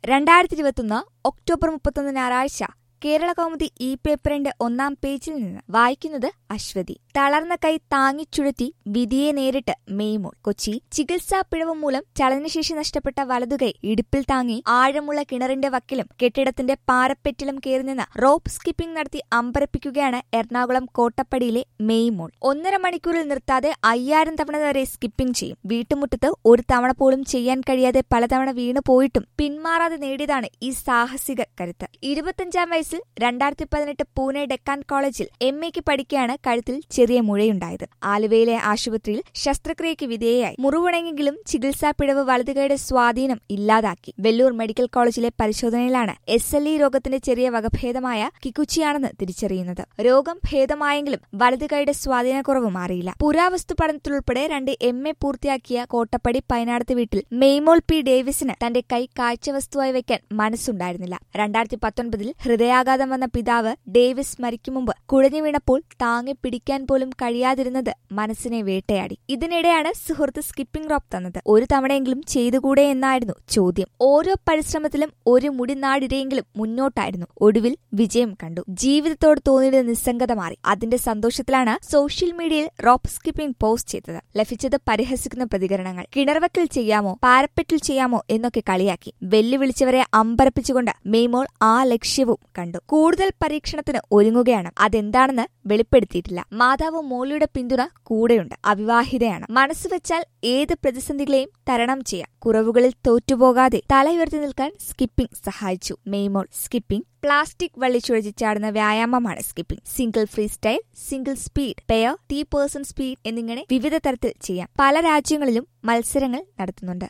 രണ്ടായിരത്തി ഇരുപത്തൊന്ന് ഒക്ടോബർ മുപ്പത്തൊന്ന് ഞായറാഴ്ച കേരള കൗമുദി ഇ പേപ്പറിന്റെ ഒന്നാം പേജിൽ നിന്ന് വായിക്കുന്നത് അശ്വതി തളർന്ന കൈ താങ്ങിച്ചുഴറ്റി വിധിയെ നേരിട്ട് മെയ്മോൾ കൊച്ചി ചികിത്സാ പിഴവ് മൂലം ചലനശേഷി നഷ്ടപ്പെട്ട വലതുകൈ ഇടുപ്പിൽ താങ്ങി ആഴമുള്ള കിണറിന്റെ വക്കിലും കെട്ടിടത്തിന്റെ പാരപ്പെറ്റിലും കയറി നിന്ന് റോപ്പ് സ്കിപ്പിംഗ് നടത്തി അമ്പരപ്പിക്കുകയാണ് എറണാകുളം കോട്ടപ്പടിയിലെ മെയ്മോൾ ഒന്നര മണിക്കൂറിൽ നിർത്താതെ അയ്യായിരം തവണ വരെ സ്കിപ്പിംഗ് ചെയ്യും വീട്ടുമുറ്റത്ത് ഒരു തവണ പോലും ചെയ്യാൻ കഴിയാതെ പലതവണ വീണു പോയിട്ടും പിന്മാറാതെ നേടിയതാണ് ഈ സാഹസിക കരുത്ത് ഇരുപത്തിയഞ്ചാം വയസ്സിൽ രണ്ടായിരത്തി പതിനെട്ട് പൂനെ ഡെക്കാൻ കോളേജിൽ എം എക്ക് പഠിക്കെയാണ് കഴുത്തിൽ ചെറിയ മുഴയുണ്ടായത് ആലുവയിലെ ആശുപത്രിയിൽ ശസ്ത്രക്രിയയ്ക്ക് വിധേയയായി മുറിവുണങ്ങിയെങ്കിലും ചികിത്സാ പിഴവ് വലതുകൈയുടെ സ്വാധീനം ഇല്ലാതാക്കി വെല്ലൂർ മെഡിക്കൽ കോളേജിലെ പരിശോധനയിലാണ് എസ് എൽ ഇ രോഗത്തിന്റെ ചെറിയ വകഭേദമായ കിക്കുച്ചിയാണെന്ന് തിരിച്ചറിയുന്നത് രോഗം ഭേദമായെങ്കിലും വലതുകൈയുടെ സ്വാധീനക്കുറവ് മാറിയില്ല പുരാവസ്തു പഠനത്തിലുൾപ്പെടെ രണ്ട് എം എ പൂർത്തിയാക്കിയ കോട്ടപ്പടി പൈനാടത്ത് വീട്ടിൽ മെയ്മോൾ പി ഡേവിസിന് തന്റെ കൈ കാഴ്ചവസ്തുവായി വെക്കാൻ മനസ്സുണ്ടായിരുന്നില്ല രണ്ടായിരത്തി പത്തൊൻപതിൽ ഹൃദയാഘാതം വന്ന പിതാവ് ഡേവിസ് മരിക്കും മുമ്പ് കുഴഞ്ഞു വീണപ്പോൾ താങ്ങി പിടിക്കാൻ പോലും കഴിയാതിരുന്നത് മനസ്സിനെ വേട്ടയാടി ഇതിനിടെയാണ് സുഹൃത്ത് സ്കിപ്പിംഗ് റോപ്പ് തന്നത് ഒരു തവണയെങ്കിലും ചെയ്തുകൂടെ എന്നായിരുന്നു ചോദ്യം ഓരോ പരിശ്രമത്തിലും ഒരു മുടിനാടിരെയെങ്കിലും മുന്നോട്ടായിരുന്നു ഒടുവിൽ വിജയം കണ്ടു ജീവിതത്തോട് തോന്നിയത് നിസ്സംഗത മാറി അതിന്റെ സന്തോഷത്തിലാണ് സോഷ്യൽ മീഡിയയിൽ റോപ്പ് സ്കിപ്പിംഗ് പോസ്റ്റ് ചെയ്തത് ലഭിച്ചത് പരിഹസിക്കുന്ന പ്രതികരണങ്ങൾ കിണർവക്കിൽ ചെയ്യാമോ പാരപ്പെറ്റിൽ ചെയ്യാമോ എന്നൊക്കെ കളിയാക്കി വെല്ലുവിളിച്ചവരെ അമ്പരപ്പിച്ചുകൊണ്ട് മെയ്മോൾ ആ ലക്ഷ്യവും കണ്ടു കൂടുതൽ പരീക്ഷണത്തിന് ഒരുങ്ങുകയാണ് അതെന്താണെന്ന് വെളിപ്പെടുത്തിയിട്ടില്ല മാതാവ് മോളിയുടെ പിന്തുണ കൂടെയുണ്ട് അവിവാഹിതയാണ് മനസ്സ് വെച്ചാൽ ഏത് പ്രതിസന്ധികളെയും തരണം ചെയ്യാം കുറവുകളിൽ തോറ്റുപോകാതെ തലയുയർത്തി നിൽക്കാൻ സ്കിപ്പിംഗ് സഹായിച്ചു മെയ്മോൾ സ്കിപ്പിംഗ് പ്ലാസ്റ്റിക് വള്ളിച്ചുഴച്ച് ചാടുന്ന വ്യായാമമാണ് skipping single freestyle single speed pair ടി പേഴ്സൺ സ്പീഡ് എന്നിങ്ങനെ വിവിധ തരത്തിൽ ചെയ്യാം പല രാജ്യങ്ങളിലും മത്സരങ്ങൾ നടത്തുന്നുണ്ട്